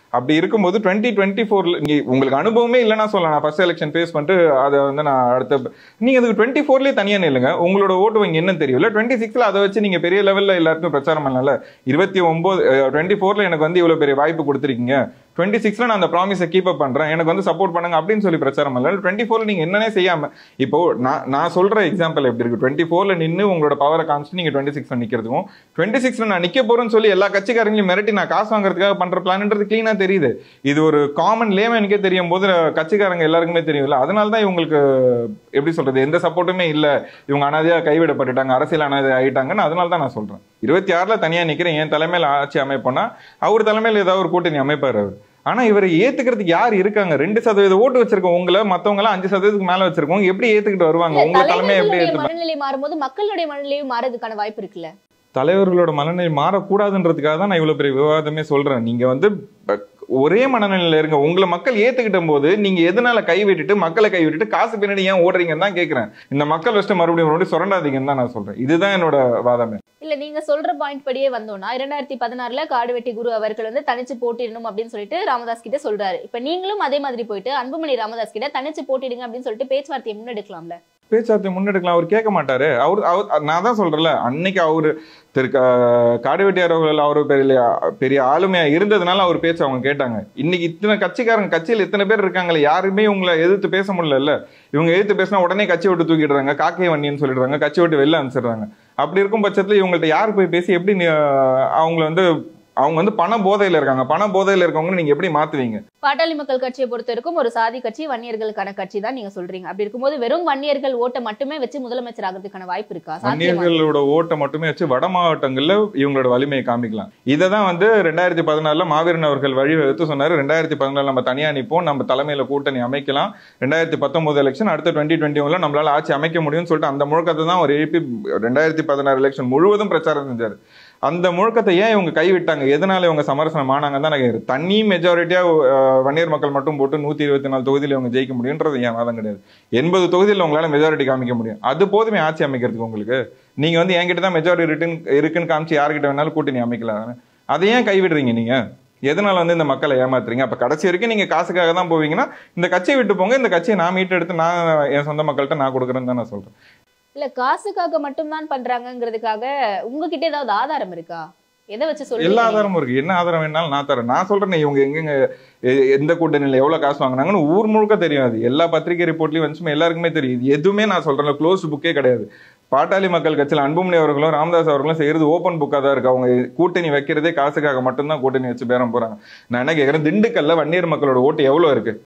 அப்படி இருக்கும்போது twenty twenty ஃபோர்ல நீங்க உங்களுக்கு அனுபவமே இல்லைன்னா சொல்லலாம் நான் ஃபர்ஸ்ட் எலெக்ஷன் ஃபேஸ் பண்ணிட்டு அதை வந்து நான் அடுத்த நீங்க அதுக்கு டுவெண்ட்டி ஃபோர்லயே தனியா நில்லுங்க உங்களோட ஓட்டு வங்கி என்னன்னு தெரியல டுவெண்ட்டி சிக்ஸ்ல அதை வச்சு நீங்க பெரிய லெவல்ல எல்லாருக்கும் பிரச்சாரம் பண்ணல இருபத்தி ஒன்பது டுவெண்ட்டி ஃபோர்ல எனக்கு வந்து இவ்வளவு பெரிய வாய்ப்பு கொடுத்துருக்கீங்க டுவெண்ட்டி சிக்ஸ்ல நான் அந்த ப்ராமிஸை கீப் அப் பண்றேன் எனக்கு வந்து சப்போர்ட் பண்ணுங்க அப்படின்னு சொல்லி பிரச்சாரம் பண்ணல டுவெண்ட்டி ஃபோர்ல நீங்க என்னன்னே செய்யாம இப்போ நான் நான் சொல்ற எக்ஸாம்பிள் எப்படி இருக்கு டுவெண்ட்டி ஃபோர்ல நின்று உங்களோட பவரை காமிச்சிட்டு நீங்க டுவெண்ட்டி சிக்ஸ்ல நிக்கிறதுக்கும் டுவெண்ட்டி சிக்ஸ்ல நான் நிக்க போறேன்னு சொல்லி எல்லா கட்சிக்காரங்களையும் மிரட்டி நான் காசு வாங்குறதுக்காக பண்ற பிளான்ன்றது கிளீனா தெரியுது இது ஒரு காமன் லேமனுக்கே தெரியும் போது கட்சிக்காரங்க எல்லாருக்குமே தெரியும்ல அதனால தான் இவங்களுக்கு எப்படி சொல்றது எந்த சப்போர்ட்டுமே இல்ல இவங்க அனாதையா கைவிடப்பட்டுட்டாங்க அரசியல் அனாதை ஆயிட்டாங்கன்னு அதனால தான் நான் சொல்றேன் இருபத்தி ஆறுல தனியா நிக்கிறேன் என் தலைமையில ஆட்சி அமைப்போனா அவர் தலைமையில ஏதாவது ஒரு கூட்டணி அமைப்பார் அவர் ஆனா இவரை ஏத்துக்கிறதுக்கு யார் இருக்காங்க ரெண்டு சதவீத ஓட்டு வச்சிருக்கோம் உங்களை மத்தவங்க எல்லாம் அஞ்சு சதவீதத்துக்கு மேல வச்சிருக்கோங்க எப்படி ஏத்துக்கிட்டு வருவாங்க உங்க தலைமை எப்படி தலைவர்களுடைய ஏத்துப்பாங்க மனநிலை மாறும்போது மக்களுடைய மனநிலையும் மாறதுக்கான வாய்ப்பு இருக்குல்ல தலைவர்களோட மனநிலை மாறக்கூடாதுன்றதுக்காக தான் நான் இவ்வளவு பெரிய விவாதமே சொல்றேன் நீங்க வந்து ப- ஒரே மனநிலையில இருங்க உங்களை மக்கள் ஏத்துக்கிட்ட போது நீங்க எதனால கை விட்டுட்டு மக்களை கை விட்டுட்டு காசு பின்னாடி ஏன் ஓடுறீங்கன்னு தான் கேக்குறேன் இந்த மக்கள் வச்சுட்டு மறுபடியும் மறுபடியும் சுரண்டாதீங்கன்னு தான் நான் சொல்றேன் இதுதான் என்னோட வாதமே இல்ல நீங்க சொல்ற பாயிண்ட் படியே வந்தோம்னா இரண்டாயிரத்தி பதினாறுல காடுவெட்டி குரு அவர்கள் வந்து தனிச்சு போட்டிடணும் அப்படின்னு சொல்லிட்டு ராமதாஸ் கிட்ட சொல்றாரு இப்ப நீங்களும் அதே மாதிரி போயிட்டு அன்புமணி ராமதாஸ் கிட்ட தனிச்சு போட்டிடுங்க அப்படின்னு சொல்லிட்டு பேச்சுவார்த்தையை முன்னெடுக்கலாம்ல பேச்சுவார்த்தை முன்னெடுக்கலாம் அவர் கேட்க மாட்டாரு அவர் அவர் நான் தான் சொல்றேன்ல அன்னைக்கு அவரு திரு கா- காடுவெட்டியார் அவர்கள் அவர் பெரிய பெரிய ஆளுமையா இருந்ததுனால அவர் பேச்சு அவங்க கேட்டாங்க இன்னைக்கு இத்தனை கட்சிக்காரங்க கட்சியில் இத்தனை பேர் இருக்காங்களே யாருமே உங்களை எதிர்த்து பேச முடியல இவங்க எதிர்த்து பேசினா உடனே கட்சி விட்டு தூக்கிடுறாங்க காக்கை வண்டின்னு சொல்லிடுறாங்க கட்சி விட்டு வெளில அனுப்பிச்சிடுறாங்க அப்படி இருக்கும் பட்சத்துல இவங்கள்ட்ட யார் போய் பேசி எப்படி நீ- அவங்கள வந்து அவங்க வந்து பண போதையில இருக்காங்க பண போதையில இருக்கவங்க நீங்க எப்படி மாத்துவீங்க பாட்டாளி மக்கள் கட்சியை பொறுத்த வரைக்கும் ஒரு சாதி கட்சி வன்னியர்களுக்கான கட்சி தான் நீங்க சொல்றீங்க அப்படி இருக்கும்போது வெறும் வன்னியர்கள் ஓட்டை மட்டுமே வச்சு முதலமைச்சர் ஆகிறதுக்கான வாய்ப்பு இருக்கா சாத்தியமா வன்னியர்களோட ஓட்டை மட்டுமே வச்சு வட மாவட்டங்கள்ல இவங்களோட வலிமையை காமிக்கலாம் இதை தான் வந்து ரெண்டாயிரத்தி பதினாலுல மாவீரன் அவர்கள் வழிவகுத்து சொன்னாரு ரெண்டாயிரத்தி பதினாலு நம்ம தனியா நிப்போம் நம்ம தலைமையில கூட்டணி அமைக்கலாம் ரெண்டாயிரத்தி பத்தொன்பது எலெக்ஷன் அடுத்த டுவெண்ட்டி டுவெண்ட்டி ஒன்ல நம்மளால ஆட்சி அமைக்க முடியும்னு சொல்லிட்டு அந்த முழக்கத்தை தான் அவர் எழுப்பி ரெண்டாயிரத்தி பதினாறு எலெக்ஷன் முழுவதும் பிரச்சாரம் செஞ்சாரு அந்த முழக்கத்தை ஏன் இவங்க கைவிட்டாங்க எதனால இவங்க சமரசனம் ஆனாங்க தான் எனக்கு தனி மெஜாரிட்டியா வன்னியர் மக்கள் மட்டும் போட்டு நூத்தி இருபத்தி நாலு தொகுதியில இவங்க ஜெயிக்க முடியுன்றது ஏன் வாதம் கிடையாது எண்பது தொகுதியில் உங்களால மெஜாரிட்டி காமிக்க முடியும் அது போதுமே ஆட்சி அமைக்கிறதுக்கு உங்களுக்கு நீங்க வந்து என்கிட்ட தான் மெஜாரிட்டி இருக்குன்னு இருக்குன்னு காமிச்சு யார்கிட்ட வேணாலும் கூட்டணி அமைக்கலாம் அதை ஏன் கைவிடுறீங்க நீங்க எதனால வந்து இந்த மக்களை ஏமாத்துறீங்க அப்ப கடைசி வரைக்கும் நீங்க காசுக்காக தான் போவீங்கன்னா இந்த கட்சியை விட்டு போங்க இந்த கட்சியை நான் மீட்டெடுத்து நான் என் சொந்த மக்கள்கிட்ட நான் கொடுக்குறேன்னு தான் நான் சொல்றேன் இல்ல காசுக்காக மட்டும்தான் பண்றாங்கங்கிறதுக்காக உங்ககிட்ட ஏதாவது ஆதாரம் இருக்கா எதை வச்சு எல்லா சொல்றீங்க ஆதாரமும் இருக்கு என்ன ஆதாரம் வேணாலும் நான் தரேன் நான் சொல்றேன் இவங்க எங்கெங்க எ- எந்த கூட்டணியில எவ்வளவு காசு வாங்குனாங்கன்னு ஊர் முழுக்க தெரியும் அது எல்லா பத்திரிகை ரிப்போர்ட்லயும் வந்துச்சுமே எல்லாருக்குமே தெரியும் இது எதுவுமே நான் சொல்றேன் க்ளோஸ் புக்கே கிடையாது பாட்டாளி மக்கள் கட்சியில் அன்புமணி அவர்களும் ராமதாஸ் அவர்களும் செய்யறது ஓப்பன் புக்காக தான் இருக்கு அவங்க கூட்டணி வைக்கிறதே காசுக்காக மட்டும்தான் கூட்டணி வச்சு பேரம் போறாங்க நான் என்ன கேட்கறேன் திண்டுக்கல்ல வன்னியர் மக்களோட ஓட்டு எவ்வளவு இருக்கு